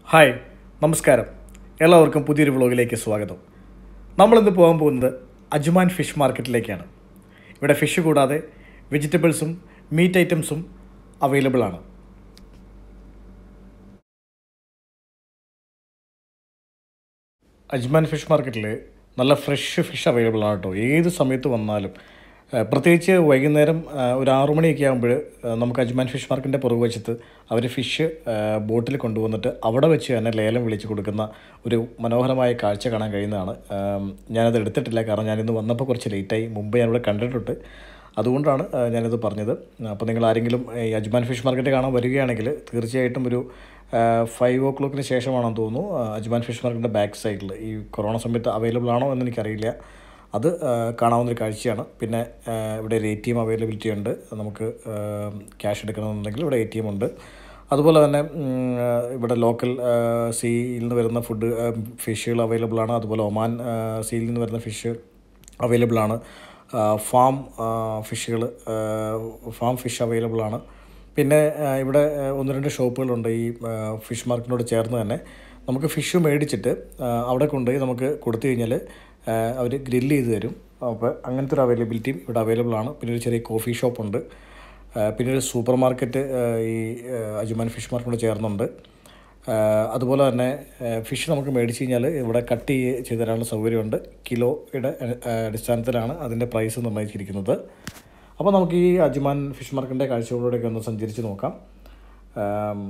hi നമസ്കാരം എല്ലാവർക്കും പുതിയൊരു വ്ളോഗിലേക്ക് സ്വാഗതം നമ്മളിന്ന് പോകാൻ പോകുന്നത് അജ്മാൻ ഫിഷ് മാർക്കറ്റിലേക്കാണ് ഇവിടെ ഫിഷ് കൂടാതെ വെജിറ്റബിൾസും മീറ്റ് ഐറ്റംസും അവൈലബിൾ ആണ് അജ്മാൻ ഫിഷ് മാർക്കറ്റിൽ നല്ല ഫ്രഷ് ഫിഷ് അവൈലബിൾ ആണ് കേട്ടോ ഏത് സമയത്ത് വന്നാലും ആ, പ്രത്യേകിച്ച് വൈകുന്നേരം ആ, ഒരു ആറു മണിയൊക്കെ ആകുമ്പോൾ നമുക്ക് അജ്മാൻ ഫിഷ് മാർക്കറ്റിൻ്റെ പുറകുവശത്ത് അവർ ഫിഷ് ബോട്ടിൽ കൊണ്ടുവന്നിട്ട് അവിടെ വെച്ച് തന്നെ ലേലം വിളിച്ച് കൊടുക്കുന്ന ഒരു മനോഹരമായ കാഴ്ച കാണാൻ കഴിയുന്നതാണ് ആം, ഞാനത് എടുത്തിട്ടില്ല കാരണം ഞാനിന്ന് വന്നപ്പോൾ കുറച്ച് ലേറ്റായി മുമ്പ് ഞാനിവിടെ കണ്ടിട്ടുണ്ട് അതുകൊണ്ടാണ് ആ, ഞാനിത് പറഞ്ഞത് അപ്പോൾ നിങ്ങൾ ആരെങ്കിലും ഈ അജ്മാൻ ഫിഷ് മാർക്കറ്റ് കാണാൻ വരികയാണെങ്കിൽ തീർച്ചയായിട്ടും ഒരു ഫൈവ് ഓ ക്ലോക്കിന് ശേഷമാണെന്ന് തോന്നുന്നു ആ, അജ്മാൻ ഫിഷ് മാർക്കറ്റിൻ്റെ ബാക്ക് സൈഡിൽ ഈ കൊറോണ സമയത്ത് അവൈലബിൾ ആണോ എന്ന് എനിക്കറിയില്ല അത് ആ, കാണാവുന്നൊരു കാഴ്ചയാണ് പിന്നെ ആ, ഇവിടെ ഒരു എ ടി എം അവൈലബിലിറ്റി ഉണ്ട് നമുക്ക് ക്യാഷ് എടുക്കണമെന്നുണ്ടെങ്കിൽ ഇവിടെ എ ടി എം ഉണ്ട് അതുപോലെ തന്നെ ഉം, ആ, ഇവിടെ ലോക്കൽ സീയിൽ നിന്ന് വരുന്ന ഫുഡ് ഫിഷുകൾ അവൈലബിൾ ആണ് അതുപോലെ ഒമാൻ സീയിൽ നിന്ന് വരുന്ന ഫിഷ് അവൈലബിൾ ആണ് ഫാം ഫിഷുകൾ ഫാം ഫിഷ് അവൈലബിൾ ആണ് പിന്നെ ആ, ഇവിടെ ആ, ഒന്ന് രണ്ട് ഷോപ്പുകളുണ്ട് ഈ ഫിഷ് മാർക്കറ്റിനോട് ചേർന്ന് തന്നെ നമുക്ക് ഫിഷ് മേടിച്ചിട്ട് ആ, അവിടെ കൊണ്ടുപോയി നമുക്ക് കൊടുത്തു കഴിഞ്ഞാൽ അവർ ഗ്രില്ല് ചെയ്ത് തരും അപ്പോൾ അങ്ങനത്തെ ഒരു അവൈലബിലിറ്റിയും ഇവിടെ അവൈലബിൾ ആണ് പിന്നെ ഒരു ചെറിയ കോഫി ഷോപ്പുണ്ട് ആ, പിന്നെ ഒരു സൂപ്പർ മാർക്കറ്റ് ആ, ഈ ആ, അജ്മാൻ ഫിഷ് മാർക്കറ്റിനോട് ചേർന്നുണ്ട് ആ, അതുപോലെ തന്നെ ഫിഷ് നമുക്ക് മേടിച്ച് കഴിഞ്ഞാൽ ഇവിടെ കട്ട് ചെയ്ത് ചെയ്ത് തരാനുള്ള സൗകര്യമുണ്ട് കിലോയുടെ ആ, അടിസ്ഥാനത്തിലാണ് അതിൻ്റെ പ്രൈസ് നിർണ്ണയിച്ചിരിക്കുന്നത് അപ്പോൾ നമുക്ക് ഈ അജ്മാൻ ഫിഷ് മാർക്കറ്റിൻ്റെ കാഴ്ചകളിലൂടെയൊക്കെ ഒന്ന് സഞ്ചരിച്ച് നോക്കാം ആം,